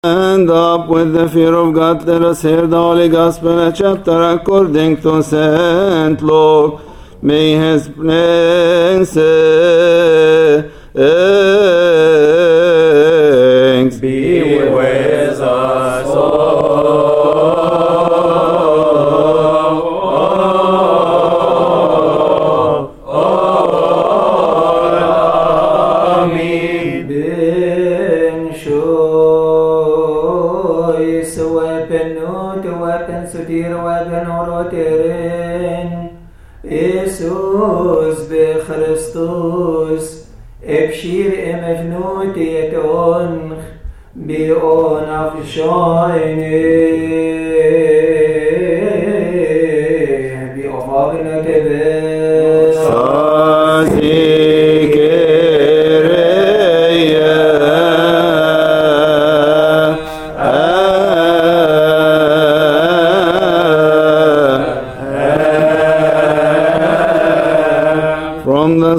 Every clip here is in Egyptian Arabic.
Stand up with the fear of God. Let us hear the Holy Gospel, a chapter according to Saint Luke. May His blessings be with us all. Amen. Ben shois wepen not wepen sudir wepen oroterin Jesus be Christus ebshir emevnut yeton bi on afshayne bi ofavna tebes From the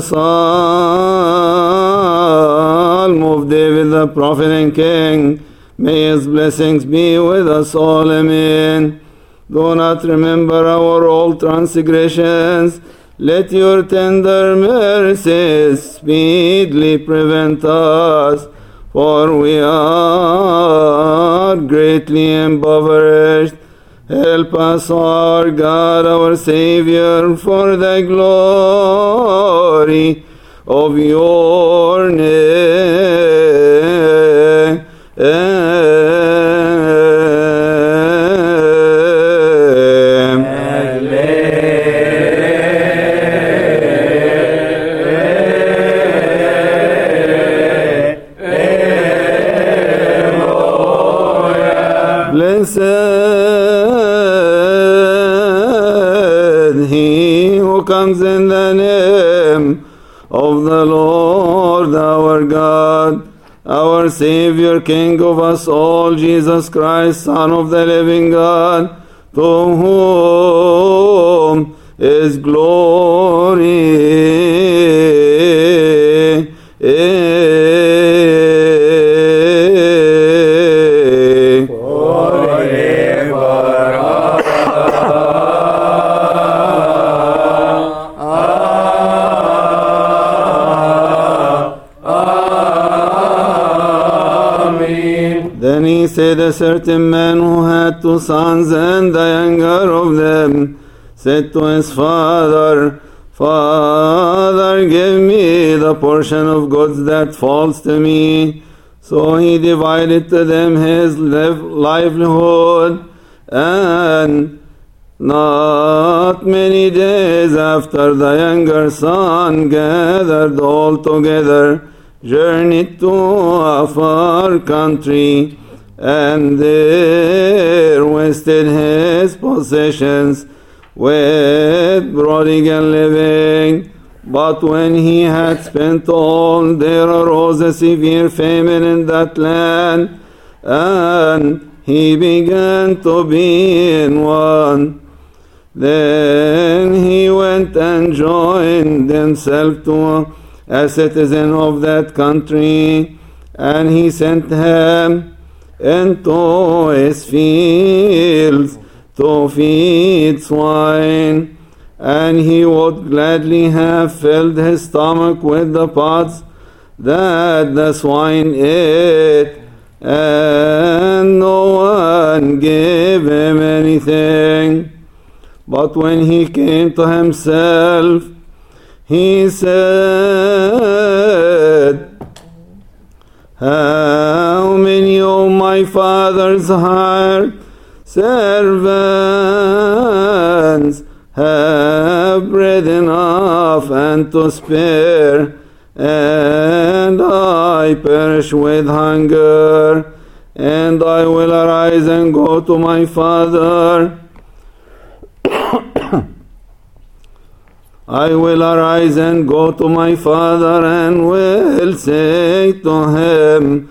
Psalm of David the prophet and king, may his blessings be with us all. Amen. Do not remember our old transgressions. Let your tender mercies speedily prevent us, for we are greatly impoverished. Help us, our God, our Savior, for the glory of your name. Blessed he who comes in the name of the Lord our God, our Savior, King of us all, Jesus Christ, Son of the living God, to whom is glory. Amen. Then he said, A certain man who had two sons, and the younger of them said to his father, Father, give me the portion of goods that falls to me. So he divided to them his liv- livelihood, and not many days after the younger son gathered all together, journeyed to a far country, and there wasted his possessions with prodigal living. But when he had spent all, there arose a severe famine in that land, and he began to be in want. Then he went and joined himself to a citizen of that country, and he sent him into his fields to feed swine. And he would gladly have filled his stomach with the pods that the swine ate, and no one gave him anything. But when he came to himself, he said, How many of my father's hired servants have bread enough and to spare, and I perish with hunger, and I will arise and go to my father. I will arise and go to my father and will say to him,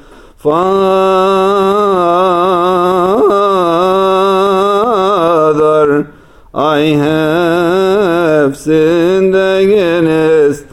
Father, I have sinned against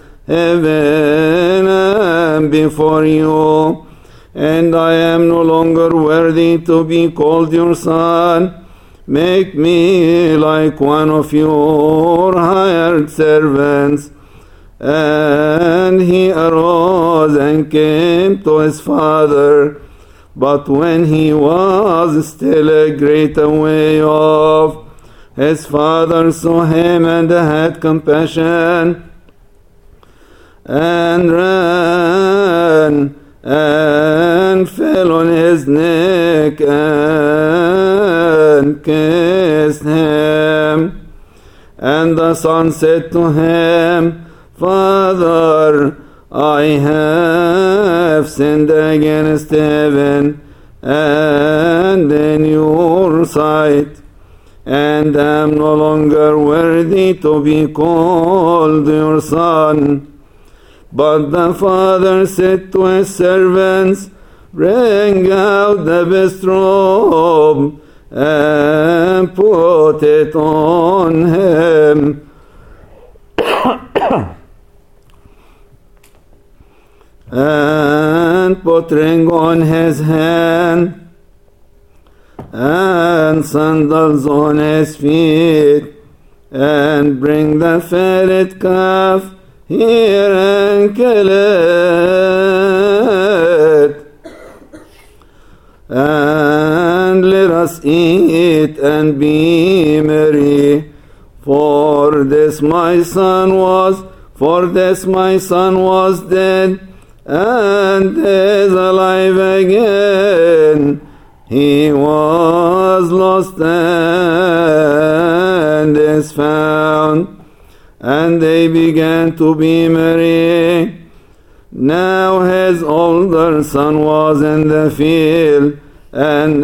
heaven and before you, and I am no longer worthy worthy to be called your son. Make me like one of your hired servants. And he arose and came to his father. But when he was still a great way off, his father saw him and had compassion and ran and fell on his neck and kissed him. And the son said to him, Father, I have sinned against heaven and in your sight, and am no longer worthy to be called your son. But the father said to his servants, Bring out the best robe and put it on him. and put ring on his hand and sandals on his feet and bring the fatted calf here and kill it and let us eat and be merry for this my son was for this my son was dead and is alive again. He was lost and is found. And they began to be merry. Now his older son was in the field, and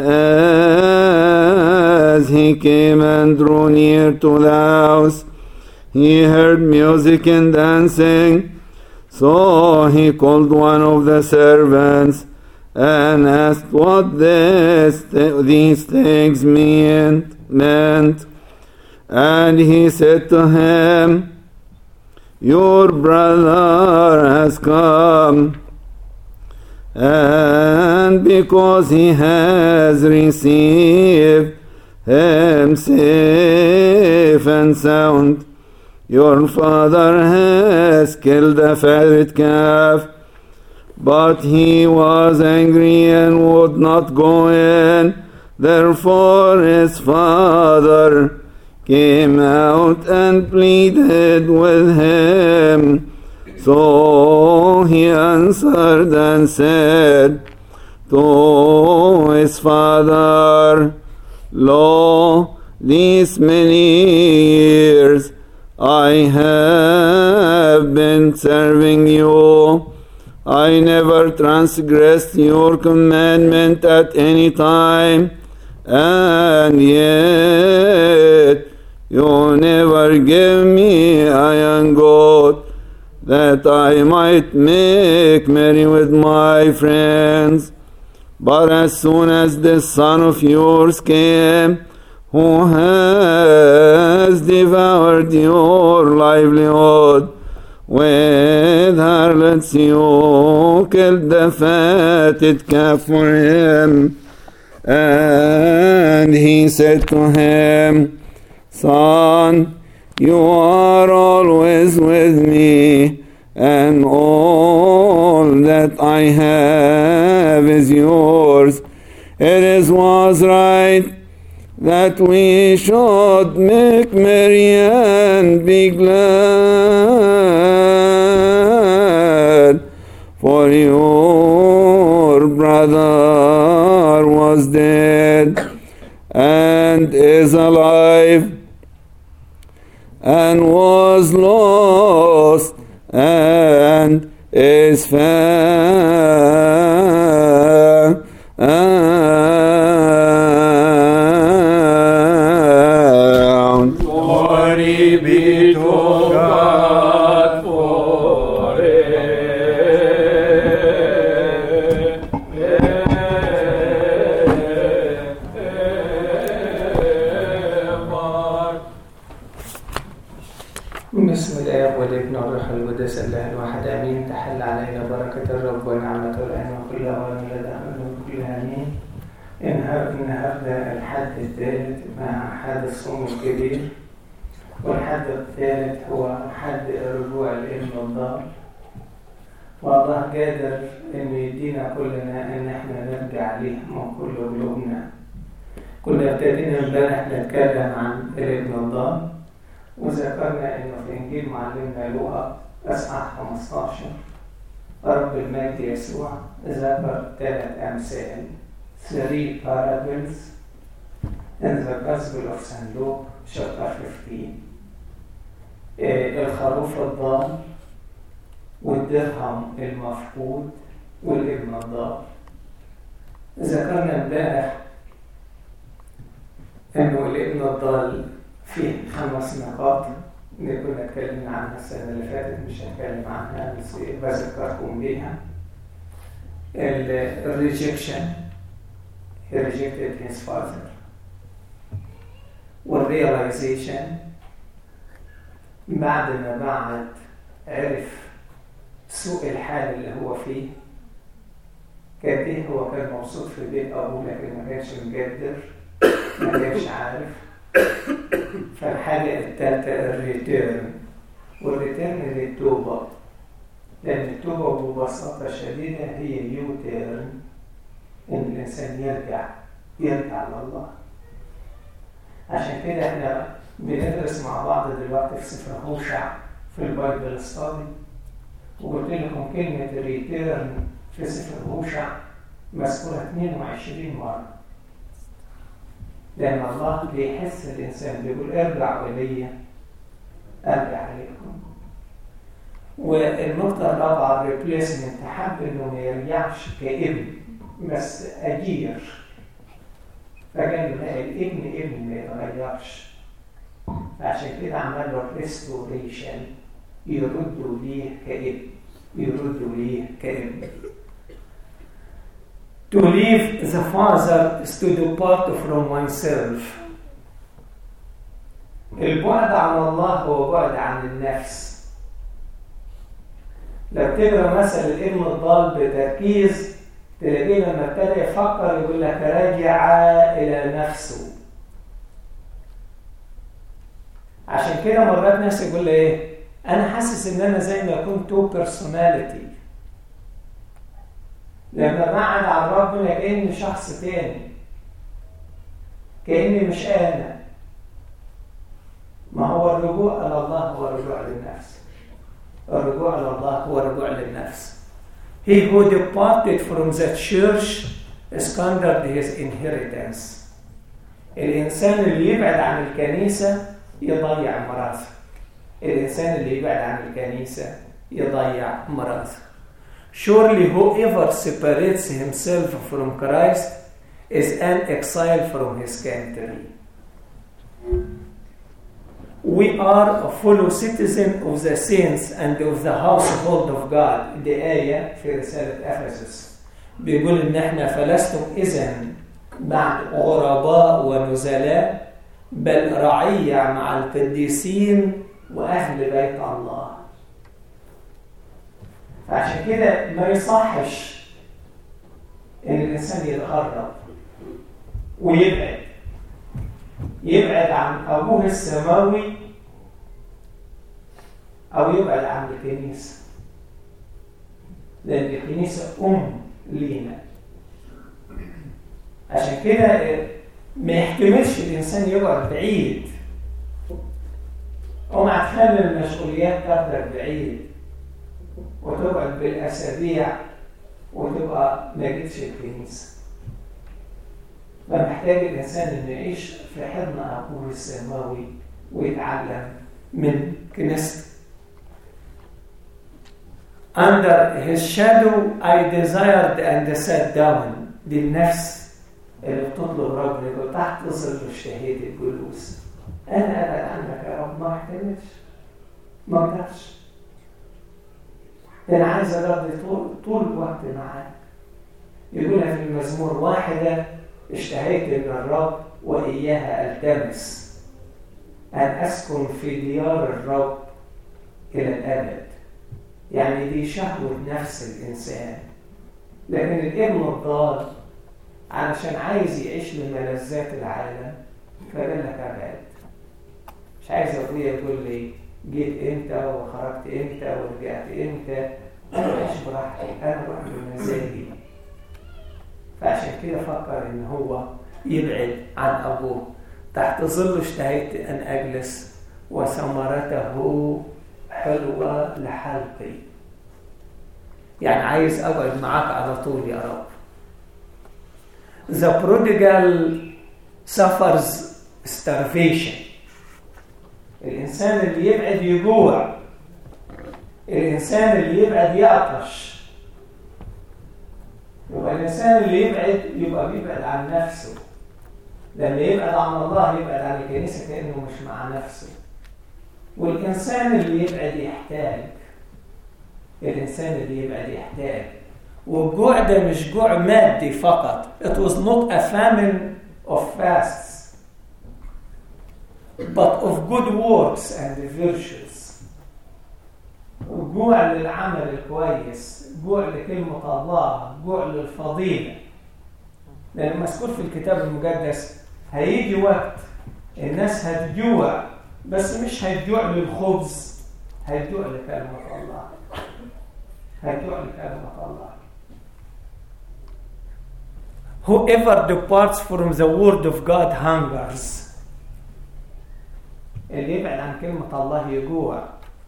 as he came and drew near to the house, he heard music and dancing. So he called one of the servants and asked what this, these things meant, meant. And he said to him, Your brother has come, and because he has received him safe and sound, your father has killed a fatted calf. But he was angry and would not go in. Therefore his father came out and pleaded with him. So he answered and said to his father, Lo, these many years I have been serving you. I never transgressed your commandment at any time, and yet you never gave me a young goat that I might make merry with my friends. But as soon as this son of yours came, who has devoured your livelihood with harlots, you killed the fatted calf for him. And he said to him, Son, you are always with me, and all that I have is yours. It is was right that we should make merry and be glad, for your brother was dead and is alive and was lost and is found. Glory be to God forever. بسم الآب والابن والروح القدس الله الواحد آمين تحل علينا بركة الرب ونعمته الآن وكل أوان لدى من كل آمين النهارده الحد الثالث مع حد الصوم الكبير والحد الثالث هو حد رجوع الابن الضال والله قادر انه يدينا كلنا ان احنا نرجع ليه من كل قلوبنا كنا ابتدينا امبارح نتكلم عن الابن الضال وذكرنا انه في انجيل معلمنا لوقا اصحاح 15 رب المجد يسوع ذكر ثلاث امثال three parables in the Gospel of St. Luke chapter 15 الخروف الضال والدرهم المفقود والابن الضال ذكرنا امبارح انه الابن الضال فيه خمس نقاط كنا اتكلمنا عنها السنه اللي فاتت مش هتكلم عنها بس بذكركم بيها الريجكشن he rejected his father والrealization بعد ما بعد عرف سوء الحال اللي هو فيه قد ايه هو كان مبسوط في بيت ابوه لكن ما كانش مقدر ما كانش عارف فالحاجة الثالثة الريتيرن والريتيرن للتوبة لأن التوبة ببساطة شديدة هي يو تيرن إن الإنسان يرجع يرجع لله عشان كده احنا بندرس مع بعض دلوقتي في سفر هوشع في البايبل ستادي وقلت لكم كلمة ريتيرن في سفر هوشع مذكورة 22 مرة لأن الله بيحس الإنسان بيقول ارجعوا إلي أرجع إليكم والنقطة الرابعة الريبليسمنت حب إنه ما يرجعش كابن بس أجير فقال له لا الابن ابن ما يتغيرش عشان كده عمل له ريستوريشن يردوا ليه كابن يردوا ليه كابن To leave the father is to depart from oneself. البعد عن الله هو بعد عن النفس. لو تقرا مثل الابن الضال بتركيز تلاقيه لما ابتدى يفكر يقول لك رجع الى نفسه. عشان كده مرات ناس يقول لي ايه؟ انا حاسس ان انا زي ما اكون تو بيرسوناليتي. لما بعد عن ربنا كأني شخص تاني كأني مش أنا ما هو الرجوع إلى الله هو الرجوع للنفس الرجوع إلى الله هو الرجوع للنفس He who departed from the church squandered his inheritance الإنسان اللي يبعد عن الكنيسة يضيع ميراثه الإنسان اللي يبعد عن الكنيسة يضيع ميراثه Surely whoever separates himself from Christ is an exile from his country. We are a fellow citizen of the saints and of the household of God. دي آية في رسالة أفسس. بيقول إن إحنا فلستم إذن بعد غرباء ونزلاء بل رعية مع القديسين وأهل بيت الله. فعشان كده ما يصحش ان الانسان يتغرب ويبعد يبعد عن ابوه السماوي او يبعد عن الكنيسه لان الكنيسه ام لينا عشان كده ما يحتملش الانسان يقعد بعيد اوعى تخلي المسؤوليات تاخدك بعيد وتقعد بالاسابيع وتبقى ما جيتش الكنيسه فمحتاج الانسان انه يعيش في حضن ابوه السماوي ويتعلم من كنيسته Under his shadow I desired and sat down دي النفس اللي بتطلب ربنا يقول تحت ظل اشتهيت الجلوس انا ابعد عنك يا رب ما احتملش ما اقدرش انا عايز اقضي طول طول الوقت معاك يقولها في المزمور واحده اشتهيت من الرب واياها التمس ان اسكن في ديار الرب الى الابد يعني دي شهوه نفس الانسان لكن الابن الضال علشان عايز يعيش لملذات العالم فقال لك ابعد مش عايز ابويا يقول لي جيت امتى وخرجت امتى ورجعت امتى انا بعيش براحتي انا بروح بمزاجي فعشان كده فكر ان هو يبعد عن ابوه تحت ظل اشتهيت ان اجلس وثمرته حلوه لحلقي يعني عايز اقعد معاك على طول يا رب The prodigal suffers starvation الإنسان اللي يبعد يجوع الإنسان اللي يبعد يعطش يبقى الإنسان اللي يبعد يبقى بيبعد عن نفسه لما يبعد عن الله يبعد عن الكنيسة كأنه مش مع نفسه والإنسان اللي يبعد يحتاج الإنسان اللي يبعد يحتاج والجوع ده مش جوع مادي فقط it was not a famine of fasts but of good works and virtues جوع للعمل الكويس جوع لكلمة الله جوع للفضيلة لأن مذكور في الكتاب المقدس هيجي وقت الناس هتجوع بس مش هتجوع للخبز هتجوع لكلمة الله هتجوع لكلمة الله Whoever departs from the word of God hungers اللي يبعد عن كلمة الله يجوع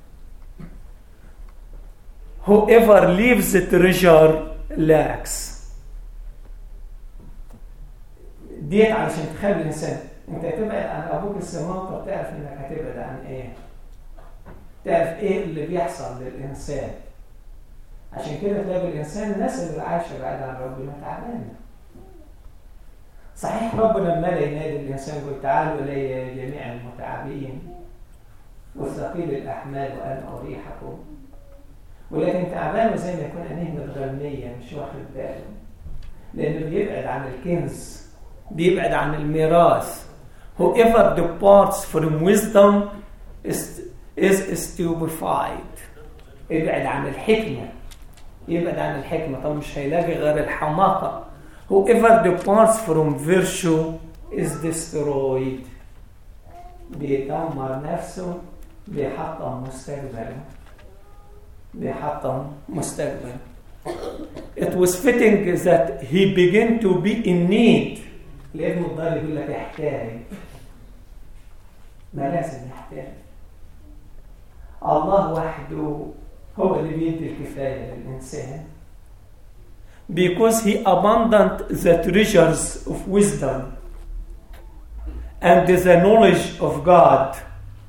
Whoever leaves the treasure lacks ديت علشان تخلي الإنسان أنت تبعد عن أبوك السماوي طب تعرف إنك هتبعد عن إيه؟ تعرف إيه اللي بيحصل للإنسان عشان كده تلاقي الإنسان الناس اللي عايشة بعيد عن ربنا تعبانة صحيح ربنا لما ينادي الإنسان يقول تعالوا إلي جميع المتعبين والثقيل الأحمال وأنا أريحكم ولكن تعبان زي ما يكون عينيه متغنية مش واخد باله لأنه بيبعد عن الكنز بيبعد عن الميراث whoever departs from wisdom is, is stupefied يبعد عن الحكمة يبعد عن الحكمة طب مش هيلاقي غير الحماقة whoever departs from virtue is destroyed بيدمر نفسه بيحطم مستقبله بيحطم مستقبله It was fitting that he began to be in need الابن الضال يقول لك احتاج ما لازم يحتاج الله وحده هو اللي بيدي الكفاية للإنسان because he abandoned the treasures of wisdom and the knowledge of God,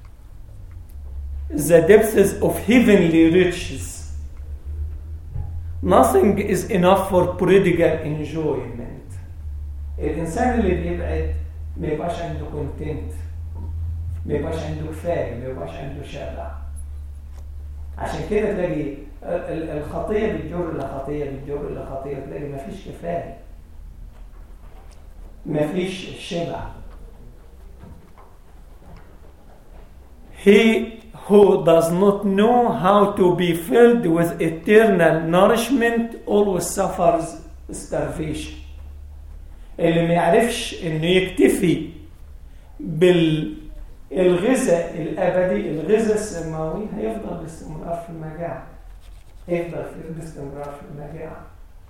the depths of heavenly riches. Nothing is enough for prodigal enjoyment. الإنسان اللي بيبعد ما يبقاش عنده كونتنت ما يبقاش عنده كفاية ما يبقاش عنده شبع عشان كده تلاقي الخطية بتجر لخطية بتجر لخطية تلاقي مفيش كفاية مفيش شبع He who does not know how to be filled with eternal nourishment always suffers starvation اللي ما يعرفش انه يكتفي بالغذاء الابدي الغذاء السماوي هيفضل باستمرار في المجاعه يفضل في باستمرار في المجاعة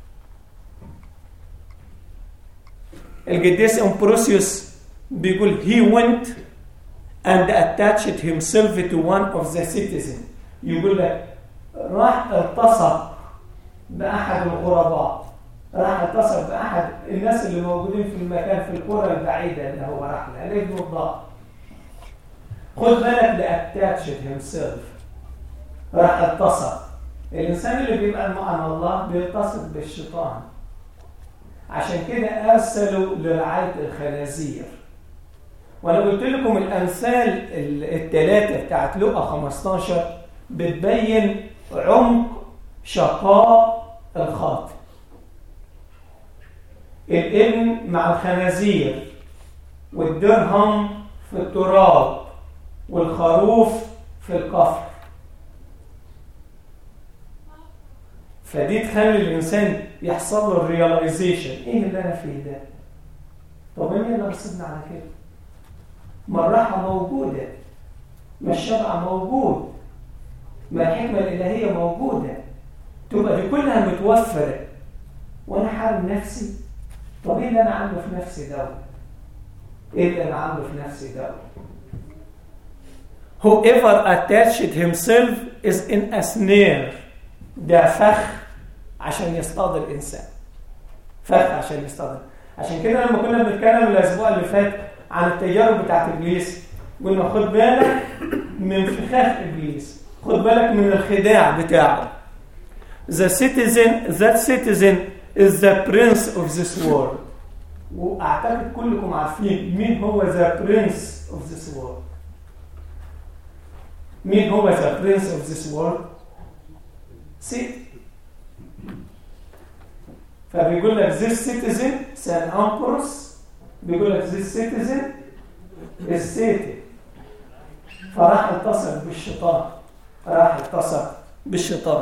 القديس امبروسيوس بيقول he went and attached himself to one of the citizens يقول لك راح اتصل بأحد الغرباء راح اتصل بأحد الناس اللي موجودين في المكان في القرى البعيدة اللي هو راح لها ليه الضال خد بالك لأتاتشد himself راح اتصل الإنسان اللي بيبقى مع الله بيتصل بالشيطان عشان كده أرسلوا لرعاية الخنازير وأنا قلت لكم الأمثال الثلاثة بتاعت لقا 15 بتبين عمق شقاء الخاطئ الابن مع الخنازير والدرهم في التراب والخروف في القفر فدي تخلي الانسان يحصل له الرياليزيشن ايه اللي انا فيه ده طب مين اللي رصدنا على كده ما الراحه موجوده ما الشبع موجود ما الحكمه الالهيه موجوده تبقى دي كلها متوفره وانا حارم نفسي طب ايه اللي انا عامله في نفسي ده ايه اللي انا عامله في نفسي ده whoever attached himself is in a snare ده فخ عشان يصطاد الانسان فخ عشان يصطاد عشان كده لما كنا بنتكلم الاسبوع اللي فات عن التجارب بتاعت ابليس قلنا خد بالك من فخاخ ابليس خد بالك من الخداع بتاعه the citizen that citizen is the prince of this world واعتقد كلكم عارفين مين هو the prince of this world مين هو the prince of this world سيد فبيقول لك this citizen سان امبروس بيقول لك this citizen is Satan فراح اتصل بالشيطان راح اتصل بالشيطان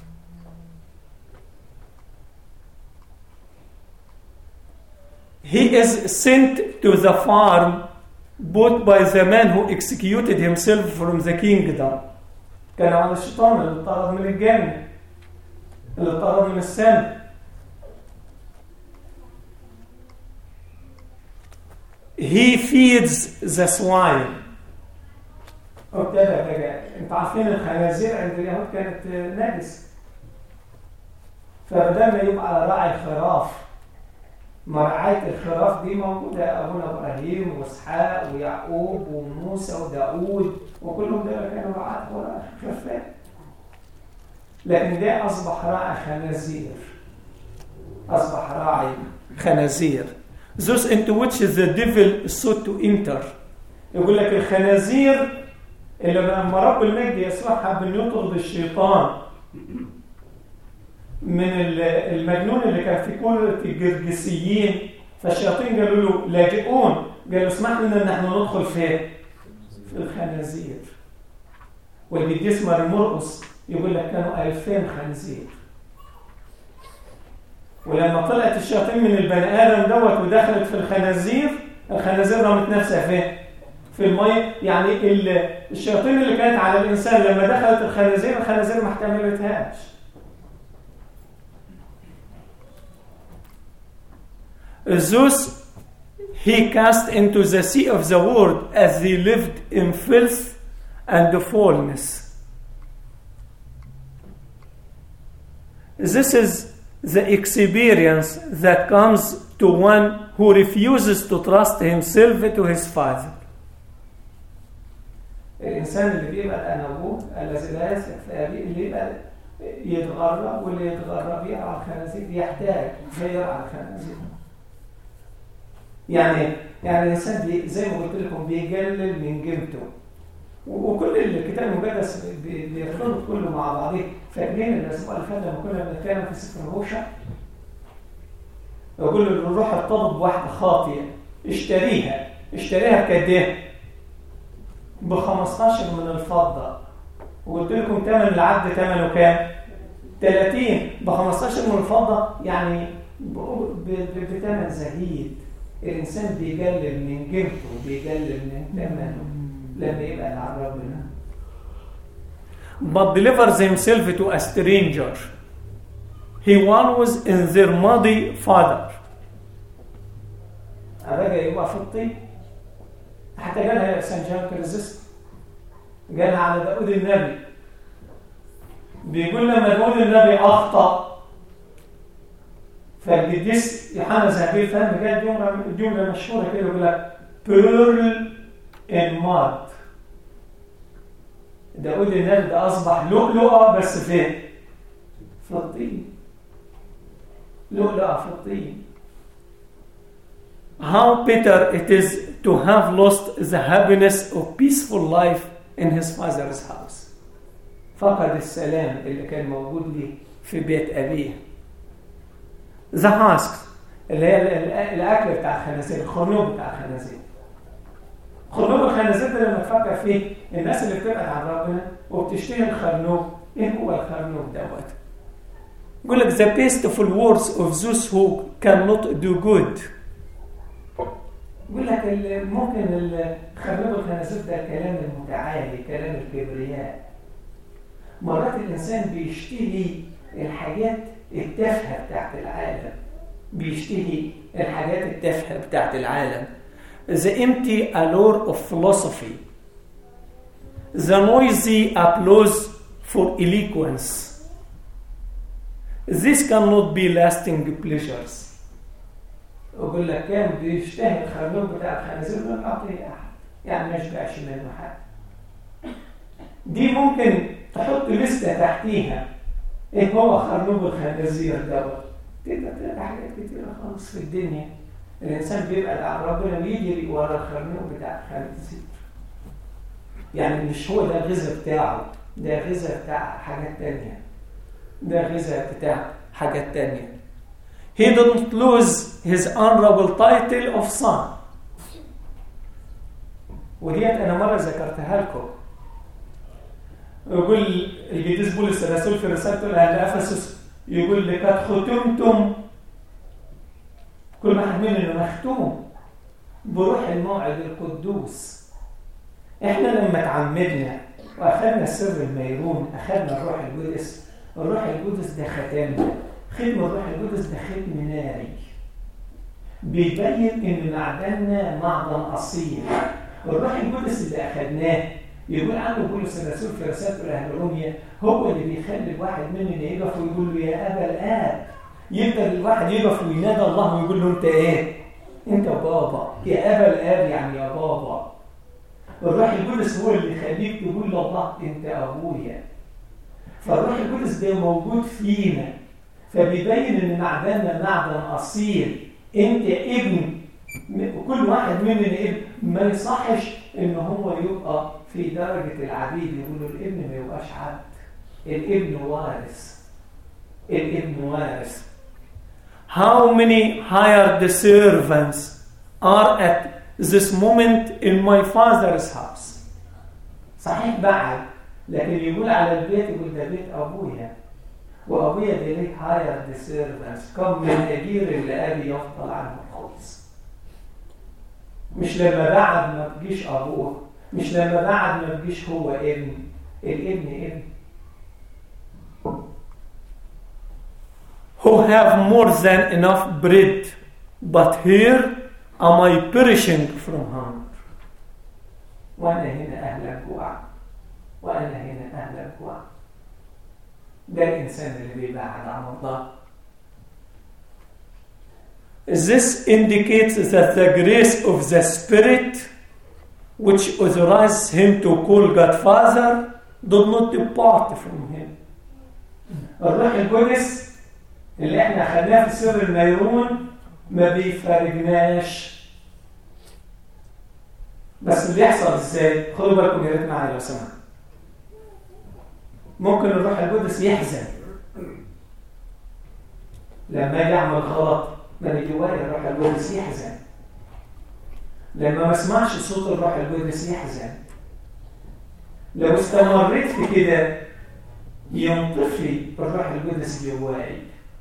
He is sent to the farm bought by the man who executed himself from the kingdom. كان على الشيطان اللي طرد من الجنة اللي طرد من السماء. He feeds the swine. ابتدى بقى انتوا عارفين الخنازير عند اليهود كانت نجس. فبدل ما يبقى راعي الخراف مرعاية الخراف دي موجودة أبونا إبراهيم وإسحاق ويعقوب وموسى وداود وكلهم دول كانوا رعاة خرفان لكن ده أصبح راعي خنازير أصبح راعي خنازير those into which the devil sought to enter يقول لك الخنازير اللي لما رب المجد يسوع حب انه يطرد الشيطان من المجنون اللي كان في كل الجرجسيين فالشياطين قالوا له لاجئون قالوا اسمح لنا ان احنا ندخل في في الخنازير والقديس ماري مرقس يقول لك كانوا 2000 خنزير ولما طلعت الشياطين من البني ادم دوت ودخلت في الخنازير الخنازير رمت نفسها فين؟ في الميه يعني الشياطين اللي كانت على الانسان لما دخلت الخنازير الخنازير ما احتملتهاش Thus he cast into the sea of the world as they lived in filth and foulness. This is the experience that comes to one who refuses to trust himself to his father. الإنسان اللي بيبقى أنابوه الذي لا يثق في أبيه اللي يبقى يتغرب واللي يتغرب يرعى الخنازير يحتاج يرعى الخنازير يعني يعني الانسان بي زي ما قلت لكم بيقلل من قيمته وكل الكتاب المقدس بيرتبط كله مع بعضه فاكرين الاسبوع اللي فات لما كنا بنتكلم في سفر هوشع يقول الروح ارتبط بواحده خاطيه اشتريها اشتريها بقد ايه؟ ب 15 من الفضه وقلت لكم ثمن العبد ثمنه كام؟ 30 ب 15 من الفضه يعني بثمن زهيد الإنسان بيقلل من قيمته وبيقلل من ثمنه لما يبقى مع ربنا but delivers himself to a stranger he was in their muddy father أبقى يبقى في الطين حتى قالها سان جان كريزيست قالها على داود النبي بيقول لما داود النبي أخطأ فالقديس يوحنا زهبيل الفهم جاء جمله جمله مشهوره كده يقول لك بيرل ان ماد داود النبي ده اصبح لؤلؤه بس فين؟ في الطين لؤلؤه في الطين How bitter it is to have lost the happiness of peaceful life in his father's house. فقد السلام اللي كان موجود لي في بيت أبيه. ذا هاسك اللي هي الاكل بتاع الخنازير الخرنوب بتاع الخنازير خرنوب الخنازير ده لما تفكر فيه الناس اللي بتبعد عن ربنا وبتشتهي الخرنوب ايه هو الخرنوب دوت يقول لك the basteful words of those who cannot do good يقول لك ال- ممكن ال- خراب الخنازير ده الكلام المتعالي كلام الكبرياء مرات الإنسان بيشتهي الحاجات التافهة بتاعت العالم بيشتهي الحاجات التافهة بتاعت العالم The empty allure of philosophy The noisy applause for eloquence This cannot be lasting pleasures أقول لك كان بيشتهي الخرنوب بتاع الخنازير ما يعطيه أحد يعني ما يشبعش منه حد دي ممكن تحط لستة تحتيها ايه هو خرنوب الخنازير دوت تقدر تلاقي حاجات كتيرة خالص في الدنيا الإنسان بيبعد عن ربنا ويجري ورا الخرنوب بتاع الخنازير يعني مش هو ده الغذاء بتاعه ده غذاء بتاع حاجات تانية ده غذاء بتاع حاجات تانية He didn't lose his honorable title of son وديت أنا مرة ذكرتها لكم يقول القديس بولس الرسول في رسالته لأهل أفسس يقول لقد ختمتم كل واحد مننا مختوم بروح الموعد القدوس احنا لما تعمدنا واخذنا سر الميرون اخذنا الروح القدس الروح القدس ده ختمنا ختم الروح القدس ده ختم ناري بيبين ان معدننا معدن اصيل الروح القدس اللي اخذناه يقول عنه بولس الرسول في رسالته لاهل روميا هو اللي بيخلي الواحد مننا يقف ويقول له يا ابا الاب يقدر الواحد يقف وينادى الله ويقول له انت ايه؟ انت بابا يا ابا الاب يعني يا بابا الروح القدس هو اللي يخليك تقول لله انت ابويا فالروح القدس ده موجود فينا فبيبين ان معدننا معدن اصيل انت ابن كل واحد مننا ابن ما يصحش ان هو يبقى في درجه العبيد يقولوا الابن ما يبقاش عبد الابن وارث الابن وارث How many hired servants are at this moment in my father's house? صحيح بعد لكن يقول على البيت يقول ده بيت ابويا وابويا ده ليه hired servants كم من اجير اللي ابي يفضل عنه الخبز مش لما بعد ما تجيش ابوه مش لما بعد ما تجيش هو ابن الابن ابن who have more than enough bread, but here am I perishing from hunger. وأنا هنا أهل الجوع وأنا هنا أهل الجوع ده الإنسان اللي بيبعد عن الله This indicates that the grace of the Spirit which authorizes him to call God Father did not depart from him. الروح القدس اللي احنا خدناه في سر الميرون ما بيفارقناش بس اللي بيحصل ازاي خدوا بالكم يا ريت معايا لو سمحت ممكن الروح القدس يحزن لما يجي يعمل غلط ما اللي جوايا الروح القدس يحزن لما ما اسمعش صوت الروح القدس يحزن لو استمريت في كده ينطفي الروح القدس جواي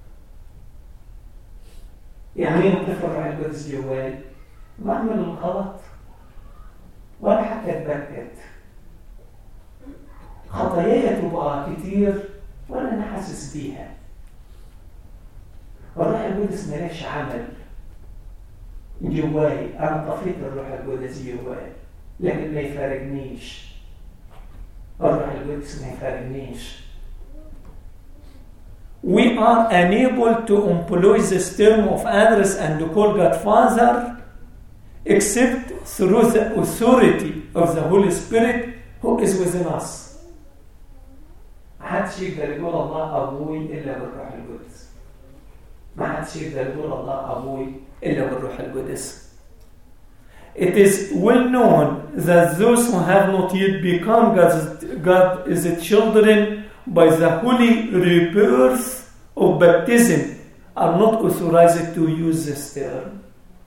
يعني ايه ينطفي الروح القدس جواي بعمل الغلط ولا حتى اتبكت خطاياي تبقى كتير ولا انا حاسس بيها الروح القدس ملاش عمل جواي انا طفيت الروح القدس جواي لكن ما يفارقنيش الروح القدس ما يفارقنيش We are unable to employ this term of address and call God Father except through the authority of the Holy Spirit who is within us. محدش يقدر يقول الله أبوي إلا بالروح القدس. ما حدش يقدر يقول الله أبوي إلا بالروح القدس. It is well known that those who have not yet become God's, God is children by the holy rebirth of baptism are not authorized to use this term.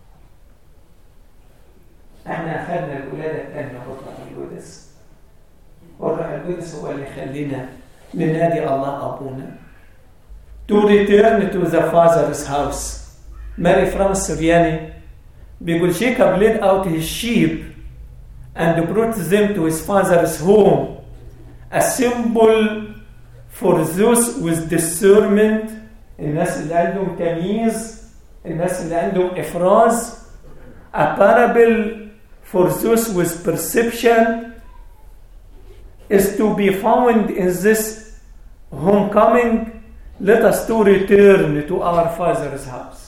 احنا اخذنا الولاده الثانيه بالروح القدس. والروح القدس هو اللي يخلينا ننادي الله ابونا. to return to the father's house ماري فرام السرياني بيقول Jacob led out his sheep and brought them to his father's home a symbol for those with discernment الناس اللي عندهم تمييز الناس اللي عندهم إفراز a parable for those with perception is to be found in this homecoming let us to return to our father's house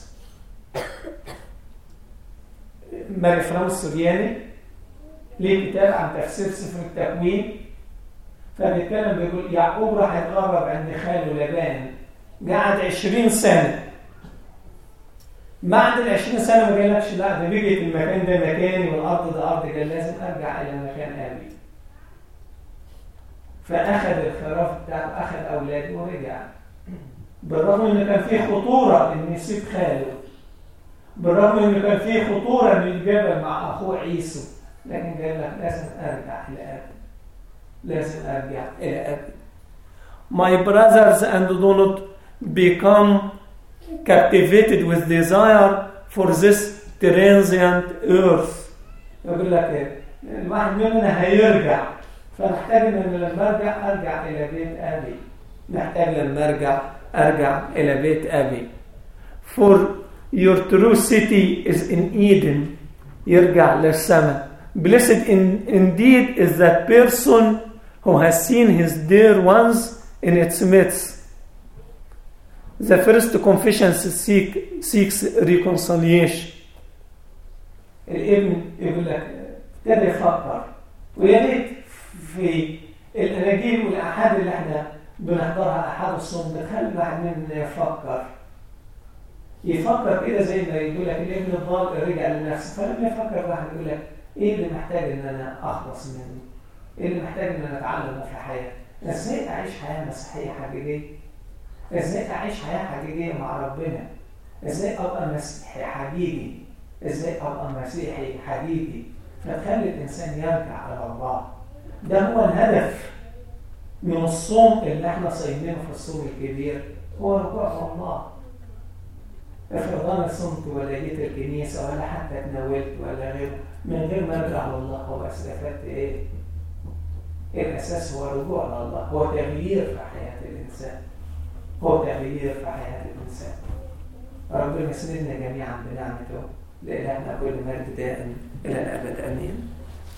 ماري فرانس السورياني ليه كتاب عن تفسير سفر التكوين فبيتكلم بيقول يعقوب راح يتغرب عند خاله لبان قعد 20 سنه بعد ال 20 سنه ما قالكش لا ده بيجي المكان ده مكاني والارض ده ارضي كان لازم ارجع الى مكان ابي فاخذ الخراف بتاعه اخذ اولاده ورجع بالرغم ان كان في خطوره ان يسيب خاله بالرغم ان كان في خطوره من الجبل مع اخوه عيسو لكن قال لك لازم ارجع الى ابي لازم ارجع الى ابي My brothers and do not become captivated with desire for this transient earth يقول لك ايه الواحد مننا هيرجع فنحتاج ان لما ارجع ارجع الى بيت ابي نحتاج لما ارجع ارجع الى بيت ابي for your true city is in Eden يرجع للسماء blessed in, indeed is that person who has seen his dear ones in its midst The first confession seek, seeks reconciliation. الابن يقول لك ابتدى يفكر ويا ريت في الاناجيل والاحاد اللي احنا بنحضرها احاد الصوم بتخلي الواحد مننا يفكر يفكر كده زي ما يقول لك الابن الضال رجع لنفسه فلما يفكر الواحد يقول لك ايه اللي محتاج ان انا اخلص منه؟ ايه اللي محتاج ان انا اتعلمه في حياتي؟ ازاي اعيش حياه مسيحيه حقيقيه؟ ازاي اعيش حياه حقيقيه مع ربنا ازاي ابقى مسيحي حقيقي ازاي ابقى مسيحي حقيقي فتخلي الانسان يرجع الى الله ده هو الهدف من الصوم اللي احنا صايمينه في الصوم الكبير هو رجوع الله افرض انا صمت ولا جيت الكنيسه ولا حتى اتناولت ولا غيره من غير ما ارجع لله هو استفدت ايه؟ الاساس هو الرجوع لله هو تغيير في حياه الانسان هو تغيير في حياة الإنسان ربنا يسندنا جميعا بنعمته لإلهنا كل مجد دائم إلى الأبد أمين